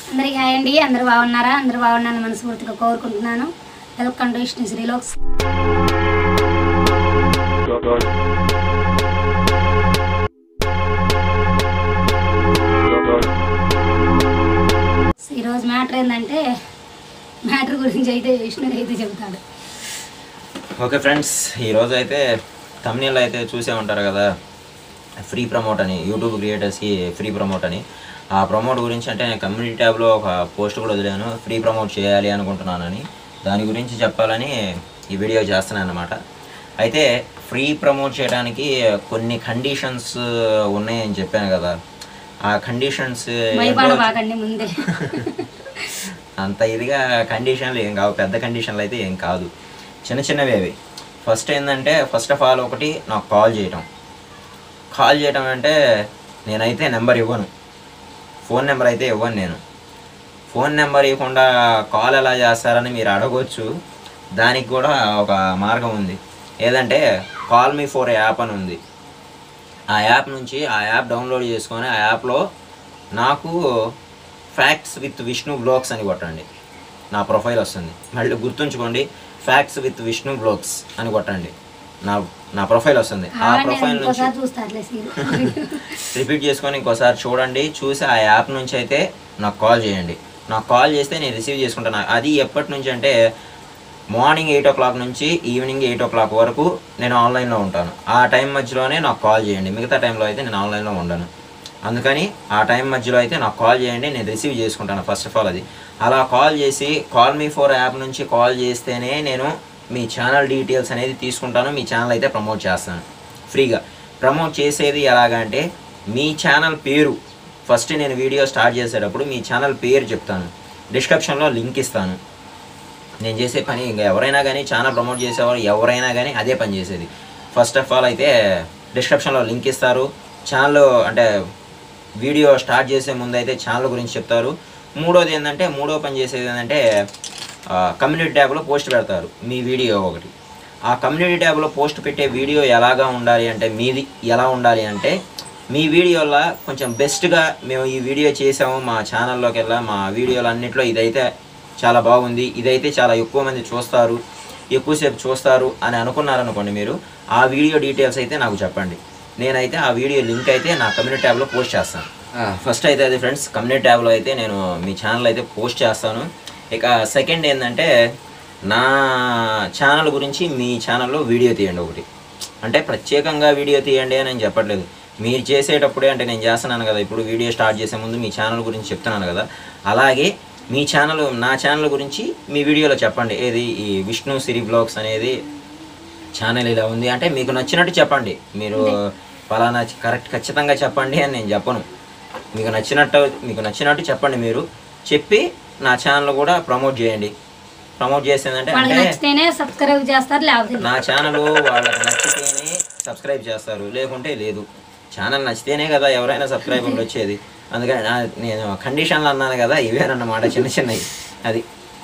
అందరికీ హాయ్ అండి అందరూ బాగున్నారా అందరూ బాగున్నాను మనస్ఫూర్తిగా కోరుకుంటున్నాను వెల్కమ్ టు విష్ణు శ్రీలోక్స్ ఈరోజు మ్యాటర్ ఏంటంటే మ్యాటర్ గురించి అయితే విష్ణు అయితే చెబుతాడు ఓకే ఫ్రెండ్స్ ఈరోజు అయితే తమిళలో అయితే చూసే ఉంటారు కదా ఫ్రీ ప్రమోట్ అని యూట్యూబ్ క్రియేటర్స్కి ఫ్రీ ప్రమోట్ అని ఆ ప్రమోట్ గురించి అంటే నేను కమ్యూనిటీ ట్యాబ్లో ఒక పోస్ట్ కూడా వదిలాను ఫ్రీ ప్రమోట్ చేయాలి అనుకుంటున్నానని దాని గురించి చెప్పాలని ఈ వీడియో చేస్తున్నాను అనమాట అయితే ఫ్రీ ప్రమోట్ చేయడానికి కొన్ని కండిషన్స్ ఉన్నాయని చెప్పాను కదా ఆ కండిషన్స్ భయపడబాకండి ముందే అంత ఇదిగా కండిషన్లు ఏం కావు పెద్ద కండిషన్లు అయితే ఏం కాదు చిన్న చిన్నవి అవి ఫస్ట్ ఏంటంటే ఫస్ట్ ఆఫ్ ఆల్ ఒకటి నాకు కాల్ చేయటం కాల్ చేయటం అంటే నేనైతే నెంబర్ ఇవ్వను ఫోన్ నెంబర్ అయితే ఇవ్వను నేను ఫోన్ నెంబర్ ఇవ్వకుండా కాల్ ఎలా చేస్తారని మీరు అడగవచ్చు దానికి కూడా ఒక మార్గం ఉంది ఏదంటే కాల్ మీ ఫోర్ యాప్ అని ఉంది ఆ యాప్ నుంచి ఆ యాప్ డౌన్లోడ్ చేసుకొని ఆ యాప్లో నాకు ఫ్యాక్ట్స్ విత్ విష్ణు బ్లాగ్స్ అని కొట్టండి నా ప్రొఫైల్ వస్తుంది మళ్ళీ గుర్తుంచుకోండి ఫ్యాక్ట్స్ విత్ విష్ణు బ్లాగ్స్ అని కొట్టండి నా నా ప్రొఫైల్ వస్తుంది ఆ కావాలంటే ప్రొఫైల్ నుంచి ఇంకోసారి చూస్తారులే సీరు రిపీట్ చేసుకొని ఇంకోసారి చూడండి చూసి ఆ యాప్ నుంచి అయితే నాకు కాల్ చేయండి నాకు కాల్ చేస్తే నేను రిసీవ్ చేసుకుంటాను అది ఎప్పటి నుంచి అంటే మార్నింగ్ ఎయిట్ ఓ క్లాక్ నుంచి ఈవినింగ్ ఎయిట్ ఓ క్లాక్ వరకు నేను ఆన్లైన్లో ఉంటాను ఆ టైం మధ్యలోనే నాకు కాల్ చేయండి మిగతా టైంలో అయితే నేను ఆన్లైన్లో ఉండను అందుకని ఆ టైం మధ్యలో అయితే నాకు కాల్ చేయండి నేను రిసీవ్ చేసుకుంటాను ఫస్ట్ ఆఫ్ ఆల్ అది అలా కాల్ చేసి కాల్ మీ ఫోర్ యాప్ నుంచి కాల్ చేస్తేనే నేను మీ ఛానల్ డీటెయిల్స్ అనేది తీసుకుంటాను మీ ఛానల్ అయితే ప్రమోట్ చేస్తాను ఫ్రీగా ప్రమోట్ చేసేది ఎలాగంటే మీ ఛానల్ పేరు ఫస్ట్ నేను వీడియో స్టార్ట్ చేసేటప్పుడు మీ ఛానల్ పేరు చెప్తాను డిస్క్రిప్షన్లో లింక్ ఇస్తాను నేను చేసే పని ఇంకా ఎవరైనా కానీ ఛానల్ ప్రమోట్ చేసేవారు ఎవరైనా కానీ అదే పని చేసేది ఫస్ట్ ఆఫ్ ఆల్ అయితే డిస్క్రిప్షన్లో లింక్ ఇస్తారు ఛానల్ అంటే వీడియో స్టార్ట్ చేసే ముందు అయితే ఛానల్ గురించి చెప్తారు మూడోది ఏంటంటే మూడో పని చేసేది ఏంటంటే కమ్యూనిటీ ట్యాబ్లో పోస్ట్ పెడతారు మీ వీడియో ఒకటి ఆ కమ్యూనిటీ ట్యాబ్లో పోస్ట్ పెట్టే వీడియో ఎలాగా ఉండాలి అంటే మీది ఎలా ఉండాలి అంటే మీ వీడియోలో కొంచెం బెస్ట్గా మేము ఈ వీడియో చేసాము మా ఛానల్లోకి వెళ్ళా మా వీడియోలు అన్నింటిలో ఇదైతే చాలా బాగుంది ఇదైతే చాలా ఎక్కువ మంది చూస్తారు ఎక్కువసేపు చూస్తారు అని అనుకున్నారనుకోండి మీరు ఆ వీడియో డీటెయిల్స్ అయితే నాకు చెప్పండి నేనైతే ఆ వీడియో లింక్ అయితే నా కమ్యూనిటీ ట్యాబ్లో పోస్ట్ చేస్తాను ఫస్ట్ అయితే అది ఫ్రెండ్స్ కమ్యూనిటీ ట్యాబ్లో అయితే నేను మీ ఛానల్ అయితే పోస్ట్ చేస్తాను ఇక సెకండ్ ఏంటంటే నా ఛానల్ గురించి మీ ఛానల్లో వీడియో తీయండి ఒకటి అంటే ప్రత్యేకంగా వీడియో తీయండి అని నేను చెప్పట్లేదు మీరు చేసేటప్పుడే అంటే నేను చేస్తున్నాను కదా ఇప్పుడు వీడియో స్టార్ట్ చేసే ముందు మీ ఛానల్ గురించి చెప్తున్నాను కదా అలాగే మీ ఛానల్ నా ఛానల్ గురించి మీ వీడియోలో చెప్పండి ఏది ఈ విష్ణు సిరి బ్లాగ్స్ అనేది ఛానల్ ఇలా ఉంది అంటే మీకు నచ్చినట్టు చెప్పండి మీరు ఫలానా కరెక్ట్ ఖచ్చితంగా చెప్పండి అని నేను చెప్పను మీకు నచ్చినట్టు మీకు నచ్చినట్టు చెప్పండి మీరు చెప్పి నా ఛానల్ కూడా ప్రమోట్ చేయండి ప్రమోట్ చేసేదంటే వాళ్ళకి అంటే నచ్చితేనే సబ్స్క్రైబ్ చేస్తారు లేకపోతే నా ఛానల్ వాళ్ళకి నచ్చితేనే సబ్స్క్రైబ్ చేస్తారు లేకుంటే లేదు ఛానల్ నచ్చితేనే కదా ఎవరైనా సబ్స్క్రైబర్లు వచ్చేది అందుకని నా- నేను కండిషన్లు అన్నాను కదా ఇవేనన్నమాట చిన్న చిన్నవి అది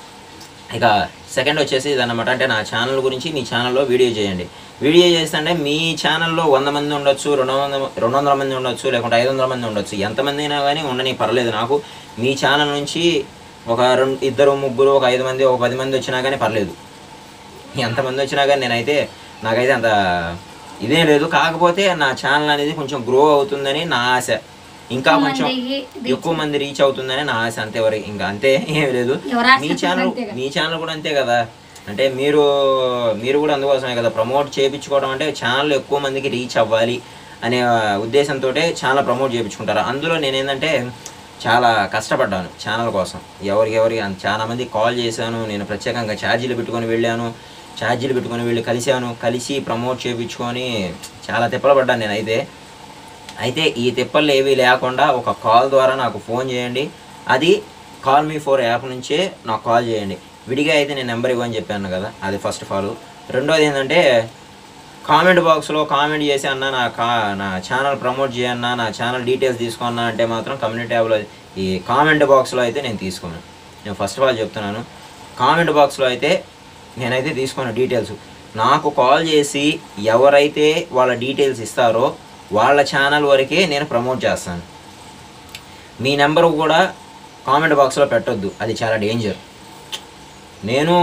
ఇక సెకండ్ వచ్చేసి ఇదన్నమాట అంటే నా ఛానల్ గురించి మీ ఛానల్లో వీడియో చేయండి వీడియో చేస్తుంటే మీ ఛానల్లో వంద మంది ఉండొచ్చు రెండు వందల రెండు వందల మంది ఉండొచ్చు లేకుంటే ఐదు వందల మంది ఉండొచ్చు ఎంతమంది అయినా కానీ ఉండని పర్లేదు నాకు మీ ఛానల్ నుంచి ఒక రెండు ఇద్దరు ముగ్గురు ఒక ఐదు మంది ఒక పది మంది వచ్చినా కానీ పర్లేదు ఎంతమంది వచ్చినా కానీ నేనైతే నాకైతే అంత ఇదే లేదు కాకపోతే నా ఛానల్ అనేది కొంచెం గ్రో అవుతుందని నా ఆశ ఇంకా ఎక్కువ కొంచెం మందికి reach ఎక్కువ మంది రీచ్ అవుతుందని నా ఆశ అంతే వరకు ఇంకా అంతే ఏం లేదు ఎవరు ఆశ మీ ఛానల్ అంతేగా. మీ ఛానల్ కూడా అంతే కదా అంటే మీరు మీరు కూడా అందుకోసమే కదా ప్రమోట్ చేయించుకోవడం అంటే ఛానల్ ఎక్కువ మందికి రీచ్ అవ్వాలి అనే ఉద్దేశంతో ఛానల్ ప్రమోట్ చేయించుకుంటారు అందులో నేను ఏంటంటే చాలా కష్టపడ్డాను ఛానల్ కోసం ఎవరికి ఎవరికి అంత చాలా మంది కాల్ చేశాను నేను ప్రత్యేకంగా ఛార్జీలు పెట్టుకొని వెళ్ళాను ఛార్జీలు పెట్టుకొని వెళ్ళి కలిశాను కలిసి ప్రమోట్ చేయించుకొని చాలా తిప్పలు పడ్డాను నేనైతే అయితే ఈ తిప్పలు ఏవి లేకుండా ఒక కాల్ ద్వారా నాకు ఫోన్ చేయండి అది కాల్ మీ ఫోర్ యాప్ నుంచే నాకు కాల్ చేయండి విడిగా అయితే నేను నెంబర్ ఇవ్వని చెప్పాను కదా అది ఫస్ట్ ఆఫ్ ఆల్ రెండోది ఏంటంటే కామెంట్ బాక్స్లో కామెంట్ చేసి అన్న నా కా నా ఛానల్ ప్రమోట్ చేయన్నా నా ఛానల్ డీటెయిల్స్ తీసుకున్నా అంటే మాత్రం కమ్యూనిటీ ట్యాబ్లో ఈ కామెంట్ బాక్స్లో అయితే నేను తీసుకోను నేను ఫస్ట్ ఆఫ్ ఆల్ చెప్తున్నాను కామెంట్ బాక్స్లో అయితే నేనైతే తీసుకోను డీటెయిల్స్ నాకు కాల్ చేసి ఎవరైతే వాళ్ళ డీటెయిల్స్ ఇస్తారో వాళ్ళ ఛానల్ వరకే నేను ప్రమోట్ చేస్తాను మీ నెంబర్ కూడా కామెంట్ బాక్స్లో పెట్టొద్దు అది చాలా డేంజర్ నేను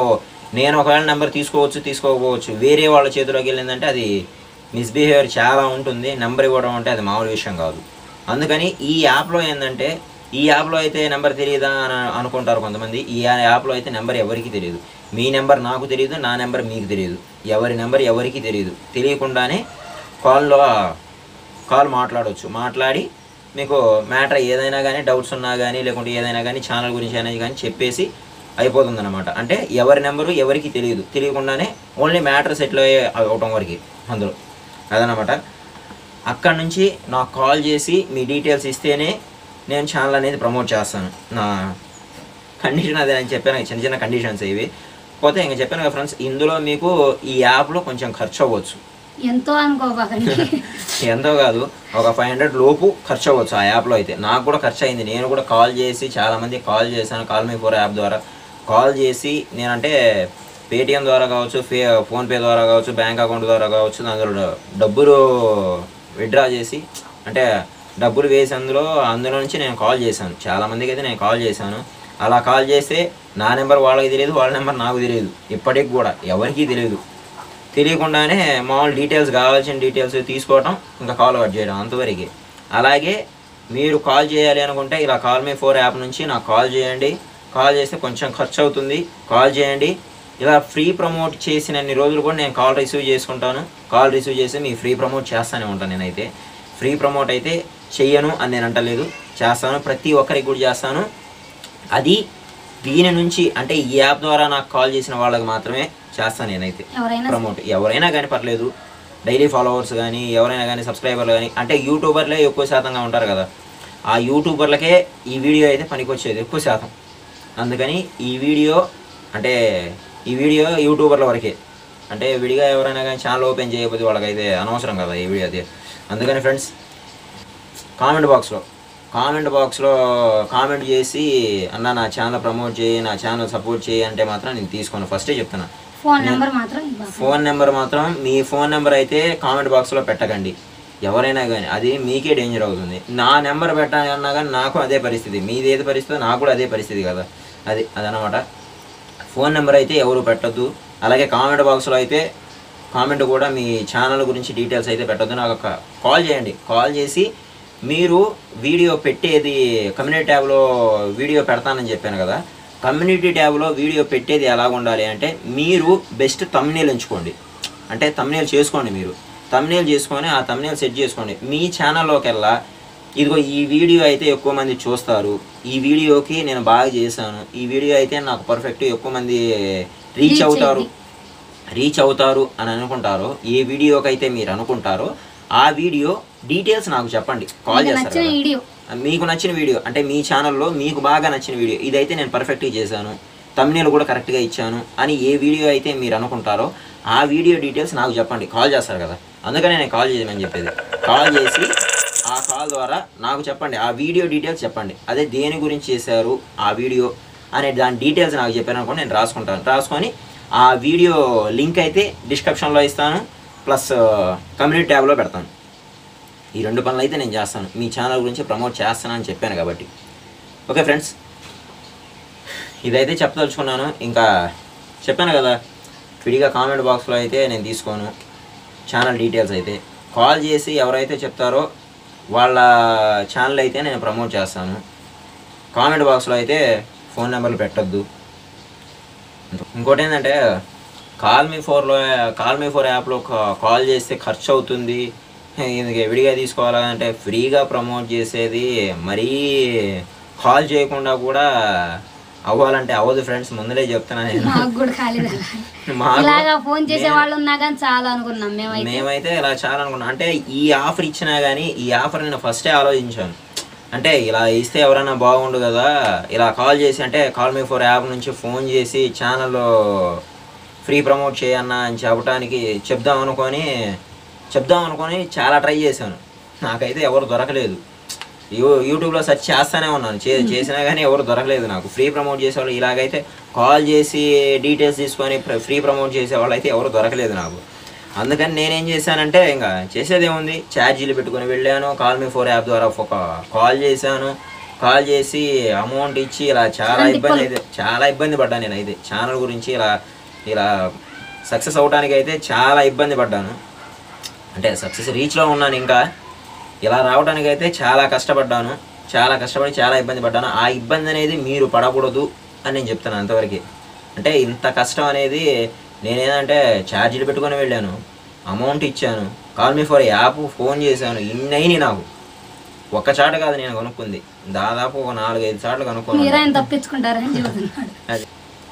నేను ఒకవేళ నెంబర్ తీసుకోవచ్చు తీసుకోకపోవచ్చు వేరే వాళ్ళ చేతిలోకి వెళ్ళిందంటే అది మిస్బిహేవియర్ చాలా ఉంటుంది నెంబర్ ఇవ్వడం అంటే అది మామూలు విషయం కాదు అందుకని ఈ యాప్లో ఏంటంటే ఈ యాప్లో అయితే నెంబర్ తెలియదా అని అనుకుంటారు కొంతమంది ఈ యాప్లో అయితే నెంబర్ ఎవరికి తెలియదు మీ నెంబర్ నాకు తెలియదు నా నెంబర్ మీకు తెలియదు ఎవరి నెంబర్ ఎవరికి తెలియదు తెలియకుండానే కాల్లో కాల్ మాట్లాడవచ్చు మాట్లాడి మీకు మ్యాటర్ ఏదైనా కానీ డౌట్స్ ఉన్నా కానీ లేకుంటే ఏదైనా కానీ ఛానల్ గురించి అనేది కానీ చెప్పేసి అయిపోతుంది అనమాట అంటే ఎవరి నెంబరు ఎవరికి తెలియదు తెలియకుండానే ఓన్లీ మ్యాటర్ సెటిల్ అయ్యే అవటం వరకు అందులో అదనమాట అక్కడ నుంచి నాకు కాల్ చేసి మీ డీటెయిల్స్ ఇస్తేనే నేను ఛానల్ అనేది ప్రమోట్ చేస్తాను నా కండిషన్ అదే అని చెప్పాను చిన్న చిన్న కండిషన్స్ ఇవి పోతే ఇంకా చెప్పాను కదా ఫ్రెండ్స్ ఇందులో మీకు ఈ యాప్లో కొంచెం ఖర్చు అవ్వచ్చు ఎంతో అనుకోబాకండి ఎంతో కాదు ఒక ఫైవ్ హండ్రెడ్ లోపు ఖర్చు అవ్వచ్చు ఆ యాప్లో అయితే నాకు కూడా ఖర్చు అయింది నేను కూడా కాల్ చేసి చాలామంది కాల్ చేశాను కాల్ మీ ఫోర్ యాప్ ద్వారా కాల్ చేసి నేనంటే పేటిఎం ద్వారా కావచ్చు ఫే ఫోన్పే ద్వారా కావచ్చు బ్యాంక్ అకౌంట్ ద్వారా కావచ్చు అందులో డబ్బులు విత్డ్రా చేసి అంటే డబ్బులు వేసి అందులో అందులో నుంచి నేను కాల్ చేశాను చాలామందికి అయితే నేను కాల్ చేశాను అలా కాల్ చేస్తే నా నెంబర్ వాళ్ళకి తెలియదు వాళ్ళ నెంబర్ నాకు తెలియదు ఇప్పటికి కూడా ఎవరికీ తెలియదు తెలియకుండానే మామూలు డీటెయిల్స్ కావాల్సిన డీటెయిల్స్ తీసుకోవటం ఇంకా కాల్ కట్ చేయడం అంతవరకు అలాగే మీరు కాల్ చేయాలి అనుకుంటే ఇలా కాల్ మీ ఫోర్ యాప్ నుంచి నాకు కాల్ చేయండి కాల్ చేస్తే కొంచెం ఖర్చు అవుతుంది కాల్ చేయండి ఇలా ఫ్రీ ప్రమోట్ చేసినన్ని రోజులు కూడా నేను కాల్ రిసీవ్ చేసుకుంటాను కాల్ రిసీవ్ చేసి మీ ఫ్రీ ప్రమోట్ చేస్తానే ఉంటాను నేనైతే ఫ్రీ ప్రమోట్ అయితే చెయ్యను అని నేను అంటలేదు చేస్తాను ప్రతి ఒక్కరికి కూడా చేస్తాను అది దీని నుంచి అంటే ఈ యాప్ ద్వారా నాకు కాల్ చేసిన వాళ్ళకి మాత్రమే చేస్తాను నేనైతే ఎవరైనా ప్రమోట్ ఎవరైనా కానీ పర్లేదు డైలీ ఫాలోవర్స్ కానీ ఎవరైనా కానీ సబ్స్క్రైబర్లు కానీ అంటే యూట్యూబర్లే ఎక్కువ శాతంగా ఉంటారు కదా ఆ యూట్యూబర్లకే ఈ వీడియో అయితే పనికొచ్చేది ఎక్కువ శాతం అందుకని ఈ వీడియో అంటే ఈ వీడియో యూట్యూబర్ల వరకే అంటే విడిగా ఎవరైనా కానీ ఛానల్ ఓపెన్ చేయకపోతే వాళ్ళకైతే అనవసరం కదా ఈ వీడియో అయితే అందుకని ఫ్రెండ్స్ కామెంట్ బాక్స్లో కామెంట్ బాక్స్లో కామెంట్ చేసి అన్న నా ఛానల్ ప్రమోట్ చేయి నా ఛానల్ సపోర్ట్ చేయి అంటే మాత్రం నేను తీసుకోను ఫస్టే చెప్తున్నా ఫోన్ నెంబర్ మాత్రం ఇవ్వాలి ఫోన్ నెంబర్ మాత్రం మీ ఫోన్ నెంబర్ అయితే కామెంట్ బాక్స్లో పెట్టకండి ఎవరైనా కానీ అది మీకే డేంజర్ అవుతుంది నా నెంబర్ పెట్టాలన్నా కానీ నాకు అదే పరిస్థితి మీది ఏది పరిస్థితి నాకు కూడా అదే పరిస్థితి కదా అది అదనమాట ఫోన్ నెంబర్ అయితే ఎవరు పెట్టొద్దు అలాగే కామెంట్ బాక్స్లో అయితే కామెంట్ కూడా మీ ఛానల్ గురించి డీటెయిల్స్ అయితే పెట్టొద్దు నాకు ఒక కాల్ చేయండి కాల్ చేసి మీరు వీడియో పెట్టేది కమ్యూనిటీ ట్యాబ్లో వీడియో పెడతానని చెప్పాను కదా కమ్యూనిటీ ట్యాబ్లో వీడియో పెట్టేది ఎలా ఉండాలి అంటే మీరు బెస్ట్ తమ్నేల్ ఎంచుకోండి అంటే తమ్నేల్ చేసుకోండి మీరు తమ్నేల్ చేసుకొని ఆ తమ్నేల్ సెట్ చేసుకోండి మీ ఛానల్లోకి వెళ్ళా ఇదిగో ఈ వీడియో అయితే ఎక్కువ మంది చూస్తారు ఈ వీడియోకి నేను బాగా చేశాను ఈ వీడియో అయితే నాకు పర్ఫెక్ట్ ఎక్కువ మంది రీచ్ Reach అవుతారు అయింది. రీచ్ అవుతారు అని అనుకుంటారో ఏ వీడియోకి అయితే మీరు అనుకుంటారో ఆ వీడియో డీటెయిల్స్ నాకు చెప్పండి కాల్ మీకు చేస్తారు నచ్చిన కదా. వీడియో మీకు నచ్చిన వీడియో అంటే మీ ఛానల్లో మీకు బాగా నచ్చిన వీడియో ఇదైతే నేను పర్ఫెక్ట్గా చేశాను తమ్నేల్ కూడా కరెక్ట్గా ఇచ్చాను అని ఏ వీడియో అయితే మీరు అనుకుంటారో ఆ వీడియో డీటెయిల్స్ నాకు చెప్పండి కాల్ చేస్తారు కదా అందుకనే నేను కాల్ చేయమని చెప్పేది కాల్ చేసి ఆ కాల్ ద్వారా నాకు చెప్పండి ఆ వీడియో డీటెయిల్స్ చెప్పండి అదే దేని గురించి చేశారు ఆ వీడియో అనే దాని డీటెయిల్స్ నాకు చెప్పాను అనుకోండి నేను రాసుకుంటాను రాసుకొని ఆ వీడియో లింక్ అయితే డిస్క్రిప్షన్లో ఇస్తాను ప్లస్ కమ్యూనిటీ ట్యాబ్లో పెడతాను ఈ రెండు పనులు అయితే నేను చేస్తాను మీ ఛానల్ గురించి ప్రమోట్ చేస్తానని చెప్పాను కాబట్టి ఓకే ఫ్రెండ్స్ ఇదైతే చెప్పదలుచుకున్నాను ఇంకా చెప్పాను కదా విడిగా కామెంట్ బాక్స్లో అయితే నేను తీసుకోను ఛానల్ డీటెయిల్స్ అయితే కాల్ చేసి ఎవరైతే చెప్తారో వాళ్ళ ఛానల్ అయితే నేను ప్రమోట్ చేస్తాను కామెంట్ బాక్స్లో అయితే ఫోన్ నెంబర్లు పెట్టొద్దు ఇంకోటి ఏంటంటే కాల్ మీ ఫోర్లో కాల్ మీ ఫోర్ యాప్లో కా- కాల్ చేస్తే ఖర్చు అవుతుంది ఇది విడిగా తీసుకోవాలంటే ఫ్రీగా ప్రమోట్ చేసేది మరీ కాల్ చేయకుండా కూడా అవ్వాలంటే అవ్వదు ఫ్రెండ్స్ ముందరే చెప్తున్నా నేను మాకు కూడా కాలేదు అలా. మాకు- ఇలాగా ఫోన్ చేసే వాళ్ళు ఉన్నా కానీ చాలా అనుకున్నాం మేమైతే మేమైతే ఇలా చాలా అనుకున్నాం అంటే ఈ ఆఫర్ ఇచ్చినా కానీ ఈ ఆఫర్ నేను ఫస్టే ఆలోచించాను అంటే ఇలా ఇస్తే ఎవరైనా బాగుండు కదా ఇలా కాల్ చేసి అంటే కాల్ మీ ఫోర్ యాప్ నుంచి ఫోన్ చేసి ఛానల్లో ఫ్రీ ప్రమోట్ చేయన్నా అని చెప్పడానికి చెప్దాం అనుకొని చెప్దాం అనుకొని చాలా ట్రై చేశాను నాకైతే ఎవరు దొరకలేదు యూ యూట్యూబ్లో సెర్చ్ చేస్తానే ఉన్నాను చే చేసినా కానీ ఎవరు దొరకలేదు నాకు ఫ్రీ ప్రమోట్ చేసేవాళ్ళు ఇలాగైతే కాల్ చేసి డీటెయిల్స్ తీసుకొని ఫ్రీ ప్రమోట్ చేసేవాళ్ళు అయితే ఎవరు దొరకలేదు నాకు అందుకని నేనేం చేశానంటే ఇంకా చేసేది ఏముంది ఛార్జీలు పెట్టుకొని వెళ్ళాను కాల్ మీ ఫోర్ యాప్ ద్వారా ఒక కాల్ చేశాను కాల్ చేసి అమౌంట్ ఇచ్చి ఇలా చాలా అలాంటి ఇబ్బంది పనులు. అయితే చాలా ఇబ్బంది పడ్డాను నేను అయితే ఛానల్ గురించి ఇలా ఇలా సక్సెస్ అవడానికి అయితే చాలా ఇబ్బంది పడ్డాను అంటే సక్సెస్ రీచ్లో ఉన్నాను ఇంకా ఇలా రావడానికి అయితే చాలా కష్టపడ్డాను చాలా కష్టపడి చాలా ఇబ్బంది పడ్డాను ఆ ఇబ్బంది అనేది మీరు పడకూడదు అని నేను చెప్తాను అంతవరకు అంటే ఇంత కష్టం అనేది నేనేదంటే ఛార్జీలు పెట్టుకొని వెళ్ళాను అమౌంట్ ఇచ్చాను call me for app phone చేశాను ఇన్ని అయినాయి నాకు ఒక్క చాట కాదు నేను కొనుక్కుంది దాదాపు ఒక నాలుగైదు చాట్లు కనుక్కొని మీరే ఆయన తప్పించుకుంటారని చెబుతున్నాడు అది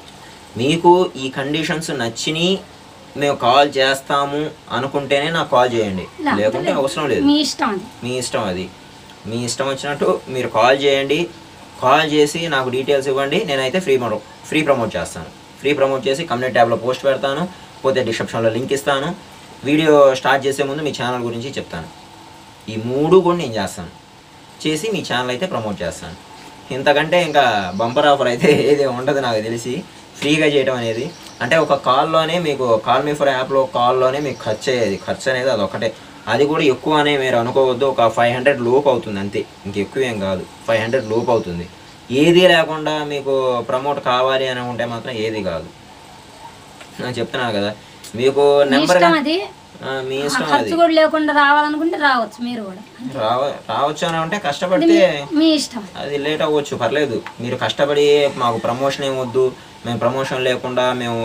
మీకు ఈ కండిషన్స్ నచ్చిని మేము కాల్ చేస్తాము అనుకుంటేనే నాకు కాల్ చేయండి లేకపోతే లేకుంటే లేదు. అవసరం లేదు మీ ఇష్టం అది మీ ఇష్టం అది మీ ఇష్టం వచ్చినట్టు మీరు కాల్ చేయండి కాల్ చేసి నాకు డీటెయిల్స్ ఇవ్వండి నేనైతే ఫ్రీ ప్రమో ఫ్రీ ప్రమోట్ చేస్తాను ఫ్రీ ప్రమోట్ చేసి కమ్యూనిటీ ట్యాబ్లో పోస్ట్ పెడతాను పోతే డిస్క్రిప్షన్లో లింక్ ఇస్తాను వీడియో స్టార్ట్ చేసే ముందు మీ ఛానల్ గురించి చెప్తాను ఈ మూడు కూడా నేను చేస్తాను చేసి మీ ఛానల్ అయితే ప్రమోట్ చేస్తాను ఇంతకంటే ఇంకా బంపర్ ఆఫర్ అయితే ఏది ఉండదు నాకు తెలిసి ఫ్రీగా చేయడం అనేది అంటే ఒక కాల్లోనే మీకు కాల్ మీ ఫర్ యాప్లో కాల్లోనే మీకు ఖర్చు అయ్యేది ఖర్చు అనేది అది ఒకటే అది కూడా ఎక్కువ అనే మీరు అనుకోవద్దు ఒక ఫైవ్ హండ్రెడ్ లోపు అవుతుంది అంతే ఇంక ఎక్కువ ఏం కాదు ఫైవ్ హండ్రెడ్ లోపు అవుతుంది ఏది లేకుండా మీకు ప్రమోట్ కావాలి అని ఉంటే మాత్రం ఏది కాదు నేను చెప్తున్నాను కదా మీకు మీ నెంబర్ ఇష్టం అది మీ ఆ ఇష్టం అది ఖర్చు కూడా లేకుండా రావాలనుకుంటే రావచ్చు మీరు కూడా రావ రావచ్చు అని అంటే అది కష్టపడితే మీ- మీ ఇష్టం అది లేట్ అవ్వచ్చు పర్లేదు మీరు కష్టపడి మాకు ప్రమోషన్ ఏం వద్దు మేము ప్రమోషన్ లేకుండా మేము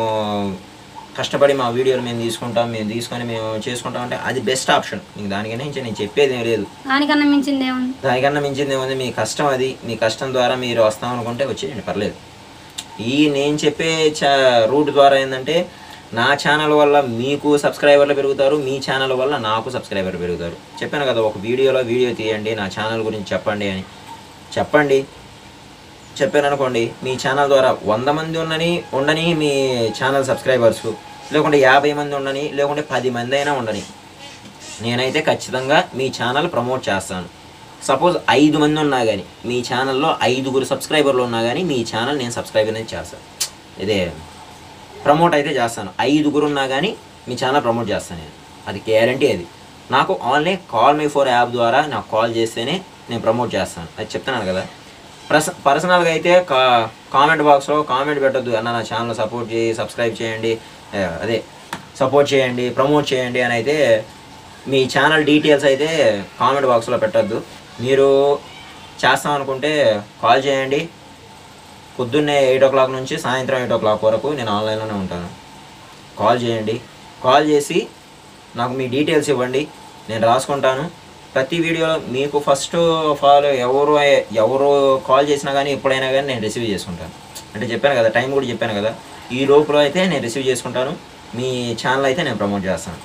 కష్టపడి మా వీడియోలు మేము తీసుకుంటాం మేము తీసుకొని మేము చేసుకుంటాం అంటే అది బెస్ట్ ఆప్షన్ మీకు దానికన్నా మించి నేను చెప్పేది ఏం లేదు దానికన్నా మించింది ఏముంది దానికన్నా మించింది ఏముంది మీ కష్టం అది మీ కష్టం ద్వారా మీరు వస్తాం అనుకుంటే వచ్చేయండి పర్లేదు ఈ నేను చెప్పే చా రూట్ ద్వారా ఏంటంటే నా ఛానల్ వల్ల మీకు సబ్స్క్రైబర్లు పెరుగుతారు మీ ఛానల్ వల్ల నాకు సబ్స్క్రైబర్లు పెరుగుతారు చెప్పాను కదా ఒక వీడియోలో వీడియో తీయండి నా ఛానల్ గురించి చెప్పండి అని చెప్పండి చెప్పాను అనుకోండి మీ ఛానల్ ద్వారా వంద మంది ఉండని ఉండని మీ ఛానల్ సబ్స్క్రైబర్స్ లేకుంటే యాభై మంది ఉండని లేకుంటే పది మంది అయినా ఉండని నేనైతే ఖచ్చితంగా మీ ఛానల్ ప్రమోట్ చేస్తాను సపోజ్ ఐదు మంది ఉన్నా కానీ మీ ఛానల్లో ఐదుగురు సబ్స్క్రైబర్లు ఉన్నా కానీ మీ ఛానల్ నేను సబ్స్క్రైబ్ అనేది చేస్తాను ఇదే ప్రమోట్ అయితే చేస్తాను ఐదుగురు ఉన్నా కానీ మీ ఛానల్ ప్రమోట్ చేస్తాను నేను అది గ్యారంటీ అది నాకు online call me four app ద్వారా నాకు కాల్ చేస్తేనే నేను ప్రమోట్ చేస్తాను అది చెప్తున్నాను కదా పర్స పర్సనల్గా అయితే కా కామెంట్ బాక్స్లో కామెంట్ పెట్టొద్దు అన్న నా ఛానల్ సపోర్ట్ చేయి సబ్స్క్రైబ్ చేయండి ఆ, అదే సపోర్ట్ చేయండి ప్రమోట్ చేయండి అని అయితే మీ ఛానల్ డీటెయిల్స్ అయితే కామెంట్ బాక్స్లో పెట్టొద్దు మీరు చేస్తాం అనుకుంటే కాల్ చేయండి పొద్దున్నే ఎయిట్ ఓ క్లాక్ నుంచి సాయంత్రం ఎయిట్ ఓ క్లాక్ వరకు నేను ఆన్లైన్లోనే ఉంటాను కాల్ చేయండి కాల్ చేసి నాకు మీ డీటెయిల్స్ ఇవ్వండి నేను రాసుకుంటాను ప్రతి వీడియోలో మీకు ఫస్ట్ ఆఫ్ ఆల్ ఎవరు ఎవరు కాల్ చేసినా కానీ ఎప్పుడైనా కానీ నేను రిసీవ్ చేసుకుంటాను అంటే చెప్పాను కదా టైం కూడా చెప్పాను కదా ఈ లోపల అయితే నేను రిసీవ్ చేసుకుంటాను మీ ఛానల్ అయితే నేను ప్రమోట్ చేస్తాను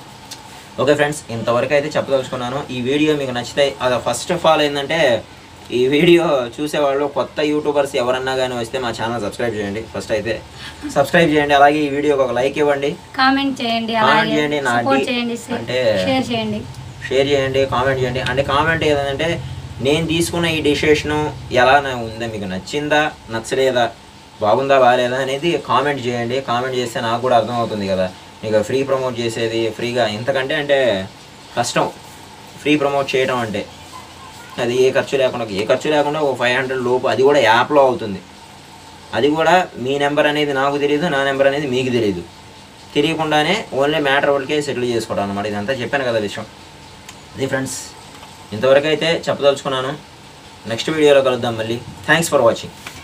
ఓకే ఫ్రెండ్స్ ఇంతవరకు అయితే చెప్పదలుచుకున్నాను ఈ వీడియో మీకు నచ్చితే అది ఫస్ట్ ఆఫ్ ఆల్ ఏంటంటే ఈ వీడియో చూసేవాళ్ళు కొత్త యూట్యూబర్స్ ఎవరన్నా కానీ వస్తే మా ఛానల్ సబ్స్క్రైబ్ చేయండి ఫస్ట్ అయితే సబ్స్క్రైబ్ చేయండి అలాగే ఈ వీడియోకి ఒక లైక్ ఇవ్వండి కామెంట్ చేయండి Comment అలాగే చేయండి, నా సపోర్ట్ డి- చేయండి అంటే- షేర్ చేయండి షేర్ చేయండి కామెంట్ చేయండి అంటే కామెంట్ ఏదంటే నేను తీసుకున్న ఈ డిసిషన్ ఎలా నా- ఉందా మీకు నచ్చిందా నచ్చలేదా బాగుందా బాగాలేదా అనేది కామెంట్ చేయండి కామెంట్ చేస్తే నాకు కూడా అర్థమవుతుంది కదా మీకు ఫ్రీ ప్రమోట్ చేసేది ఫ్రీగా ఇంతకంటే అంటే కష్టం ఫ్రీ ప్రమోట్ చేయడం అంటే అది ఏ ఖర్చు లేకుండా ఏ ఖర్చు లేకుండా ఒక ఫైవ్ హండ్రెడ్ లోపు అది కూడా యాప్లో అవుతుంది అది కూడా మీ నెంబర్ అనేది నాకు తెలియదు నా నెంబర్ అనేది మీకు తెలియదు తెలియకుండానే ఓన్లీ మ్యాటర్ వరకే సెటిల్ చేసుకోవడం అనమాట ఇదంతా చెప్పాను కదా విషయం అది ఫ్రెండ్స్ ఇంతవరకు అయితే చెప్పదలుచుకున్నాను నెక్స్ట్ వీడియోలో కలుద్దాం మళ్ళీ థ్యాంక్స్ ఫర్ వాచింగ్